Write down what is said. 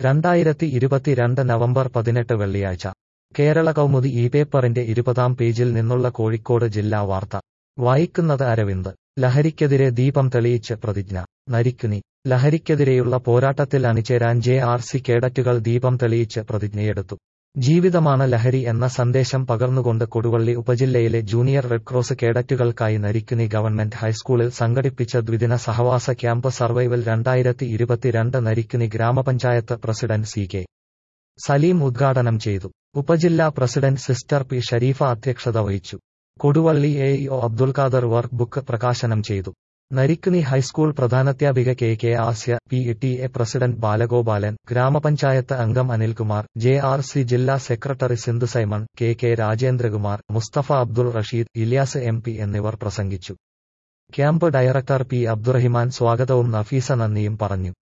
രണ്ടായിരത്തി ഇരുപത്തിരണ്ട് നവംബർ പതിനെട്ട് വെള്ളിയാഴ്ച കേരള കൗമുദി ഈ പേപ്പറിന്റെ ഇരുപതാം പേജിൽ നിന്നുള്ള കോഴിക്കോട് ജില്ലാ വാർത്ത വായിക്കുന്നത് അരവിന്ദ് ലഹരിക്കെതിരെ ദീപം തെളിയിച്ച് പ്രതിജ്ഞ നരിക്കുനി ലഹരിക്കെതിരെയുള്ള പോരാട്ടത്തിൽ അണിചേരാൻ ജെ ആർ സി കേഡറ്റുകൾ ദീപം തെളിയിച്ച് പ്രതിജ്ഞയെടുത്തു ജീവിതമാണ് ലഹരി എന്ന സന്ദേശം പകർന്നുകൊണ്ട് കൊടുവള്ളി ഉപജില്ലയിലെ ജൂനിയർ റെഡ് ക്രോസ് കേഡറ്റുകൾക്കായി നരിക്കുനി ഗവൺമെന്റ് ഹൈസ്കൂളിൽ സംഘടിപ്പിച്ച ദ്വിദിന സഹവാസ ക്യാമ്പ് സർവൈവൽ രണ്ടായിരത്തി ഇരുപത്തിരണ്ട് നരിക്കുനി ഗ്രാമപഞ്ചായത്ത് പ്രസിഡന്റ് സി കെ സലീം ഉദ്ഘാടനം ചെയ്തു ഉപജില്ലാ പ്രസിഡന്റ് സിസ്റ്റർ പി ഷരീഫ അധ്യക്ഷത വഹിച്ചു Koduvally A EO Abdul Khader work book പ്രകാശനം ചെയ്തു നരിക്കുനി ഹൈസ്കൂൾ പ്രധാനാധ്യാപിക K K Asya P T A president Balagopalan ഗ്രാമപഞ്ചായത്ത് അംഗം അനിൽകുമാർ ജെ ആർ സി ജില്ലാ secretary Sindhu Simon K K Rajendrakumar Mustafa Abdul Rasheed Ilyas M P എന്നിവർ പ്രസംഗിച്ചു ക്യാമ്പ് ഡയറക്ടർ പി അബ്ദുറഹിമാൻ സ്വാഗതവും നഫീസ നന്ദിയും പറഞ്ഞു